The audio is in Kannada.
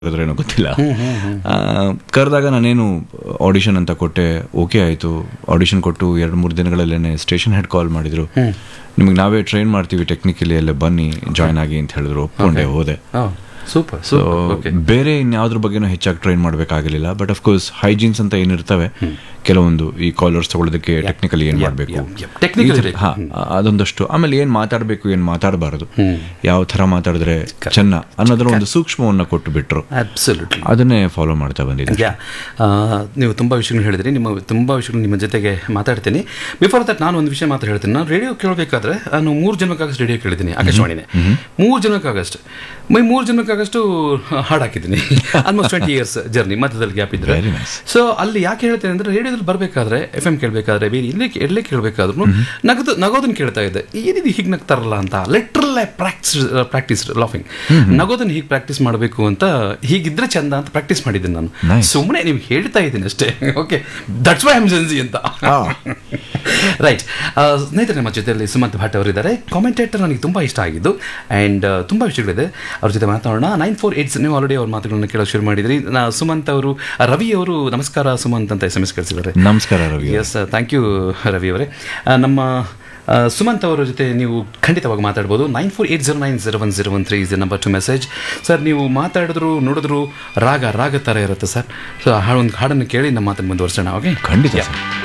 ಕರೆದ್ರೇನೋ ಗೊತ್ತಿಲ್ಲ ಆ, ಕರೆದಾಗ ನಾನೇನು ಆಡಿಷನ್ ಅಂತ ಕೊಟ್ಟೆ ಓಕೆ ಆಯಿತು ಆಡಿಷನ್ ಕೊಟ್ಟು ಎರಡು ಮೂರು ದಿನಗಳಲ್ಲೇನೆ ಸ್ಟೇಷನ್ ಹೆಡ್ ಕಾಲ್ ಮಾಡಿದ್ರು ನಿಮಗೆ ನಾವೇ ಟ್ರೈನ್ ಮಾಡ್ತೀವಿ ಟೆಕ್ನಿಕಲಿ ಎಲ್ಲ ಬನ್ನಿ ಜಾಯ್ನ್ ಆಗಿ ಅಂತ ಹೇಳಿದ್ರು ಒಪ್ಕೊಂಡೆ ಹೋದೆ ಸೂಪರ್ ಸೊ ಸೂಪರ್ ಓಕೆ ಬೇರೆ ಇನ್ಯಾವ್ದ್ರ ಬಗ್ಗೆನೂ ಹೆಚ್ಚಾಗಿ ಟ್ರೈನ್ ಮಾಡಬೇಕಾಗಲಿಲ್ಲ ಬಟ್ ಅಫ್ ಕೋರ್ಸ್ ಹೈಜೀನ್ಸ್ ಅಂತ ಏನಿರ್ತವೆ ಕೆಲವೊಂದು ಈ ಕಾಲರ್ಸ್ ತಗೊಳ್ಳೋದಕ್ಕೆ ಟೆಕ್ನಿಕಲಿ ಏನ್ ಮಾಡಬೇಕು yep, yep. Technical ಇದೆ. ಹಾ ಅದೊಂದಷ್ಟು ಆಮೇಲೆ ಏನ್ ಮಾತಾಡಬೇಕು ಏನ್ ಮಾತಾಡಬಾರದು ಯಾವ ತರ ಮಾತಾಡಿದ್ರೆ ಚೆನ್ನ ಅನ್ನೋದ್ರ ಒಂದು ಸೂಕ್ಷ್ಮವನ್ನ ಕೊಟ್ಟು ಬಿಟ್ರು ಅಬ್ಸಲ್ಯೂಟ್ಲಿ ಅದನ್ನೇ ಫಾಲೋ ಮಾಡ್ತಾ ಬಂದಿದ್ದೆ ಯಾ ನೀವು ತುಂಬ ವಿಷಯಗಳು ಹೇಳಿದ್ರಿ ನಿಮ್ಮ ತುಂಬ ವಿಷಯಗಳು ನಿಮ್ಮ ಜೊತೆಗೆ ಮಾತಾಡ್ತೀನಿ ಬಿಫೋರ್ ದಟ್ ನಾನು ಒಂದು ವಿಷಯ ಮಾತ್ರ ಹೇಳ್ತೀನಿ ನಾನು ರೇಡಿಯೋ ಕೇಳಬೇಕಾದ್ರೆ ನಾನು ಮೂರು ಜನಕ್ಕಾಗಷ್ಟು ರೇಡಿಯೋ ಕೇಳಿದ್ದೀನಿ ಆಕಾಶವಾಣಿನೇ ಮೂರು ಜನಕ್ಕಾಗಷ್ಟು ಮೈ ಮೂರು ಜನಕ್ಕಾಗಷ್ಟು ಹಾಡು ಹಾಕಿದ್ದೀನಿ ಆಲ್ಮೋಸ್ಟ್ ಟ್ವೆಂಟಿ ಇಯರ್ಸ್ ಜರ್ನಿ ಮಧ್ಯದಲ್ಲಿ ಗ್ಯಾಪ್ ಇದ್ರೆ Very nice. ಸೊ ಅಲ್ಲಿ ಯಾಕೆ ಹೇಳ್ತೇನೆ ಅಂದ್ರೆ ರೇಡಿಯೋದಲ್ಲಿ ಬರಬೇಕಾದ್ರೆ ಎಫ್ ಎಂ ಕೇಳಬೇಕಾದ್ರೆ ಬೇರೆ ಇಲ್ಲೇ ಎಲ್ಲೇ ಕೇಳಬೇಕಾದ್ರೂ ನಗದು ನಗೋದನ್ನ ಕೇಳ್ತಾ ಇದ್ದೆ ಏನಿದು ಹೀಗೆ ನಗ್ತಾರಲ್ಲ ಅಂತ ಲಿಟ್ರಲ್ ಪ್ರಾಕ್ಟಿಸ್ ಪ್ರಾಕ್ಟೀಸ್ ಲಾಫಿಂಗ್ ನಗೋದನ್ನ ಹೀಗೆ ಪ್ರಾಕ್ಟೀಸ್ ಮಾಡಬೇಕು ಅಂತ ಹೀಗಿದ್ರೆ ಚಂದ ಅಂತ ಪ್ರಾಕ್ಟೀಸ್ ಮಾಡಿದ್ದೀನಿ ನಾನು Nice. ಸುಮ್ಮನೆ ನೀವು ಹೇಳ್ತಾ ಇದ್ದೀನಿ ಅಷ್ಟೇ ಓಕೆ ದಟ್ಸ್ ವೈ ಜನ್ಸಿ ಅಂತ ರೈಟ್ ಸ್ನೇಹಿತರೆ ನಮ್ಮ ಜೊತೆಯಲ್ಲಿ ಸುಮಂತ್ ಭಟ್ ಅವರಿದ್ದಾರೆ ಕಾಮೆಂಟೇಟರ್ ನನಗೆ ತುಂಬ ಇಷ್ಟ ಆಗಿದ್ದು ಆ್ಯಂಡ್ ತುಂಬ ವಿಷಯಗಳಿದೆ ಅವ್ರ ಜೊತೆ ಮಾತಾಡೋಣ ನೈನ್ ಫೋರ್ ಏಟ್ಸ್ ನೀವು ಆಲ್ರೆಡಿ ಅವ್ರ ಮಾತುಗಳನ್ನ ಕೇಳೋಕೆ ಶುರು ಮಾಡಿದ್ರಿ ನಾ ಸುಮಂತ್ ಅವರು ರವಿ ಅವರು ನಮಸ್ಕಾರ ಸುಮಂತ್ ಅಂತ ಎಸ್ ಎಮ್ ಎಸ್ ಕಳಿಸಿದ್ದಾರೆ ನಮಸ್ಕಾರ ರವಿ ಅವ್ರೆ. ಎಸ್ ಥ್ಯಾಂಕ್ ಯು ರವಿ ಅವರೇ ಆ, ನಮ್ಮ ಆ, ಸುಮಂತ್ ಅವರ ಜೊತೆ ನೀವು ಖಂಡಿತವಾಗಿ ಮಾತಾಡ್ಬೋದು nine four eight zero nine zero one zero one three is number to message sir ನೀವು ಮಾತಾಡಿದ್ರು ನೋಡಿದ್ರು ರಾಗ ರಾಗ ಥರ ಇರುತ್ತೆ ಸರ್ ಸೊ ಹಾಡೊಂದು ಹಾಡನ್ನು ಕೇಳಿ ನಮ್ಮ ಮಾತನ್ನು ಮುಂದುವರ್ಸೋಣ ಓಕೆ ಖಂಡಿತ ಸರ್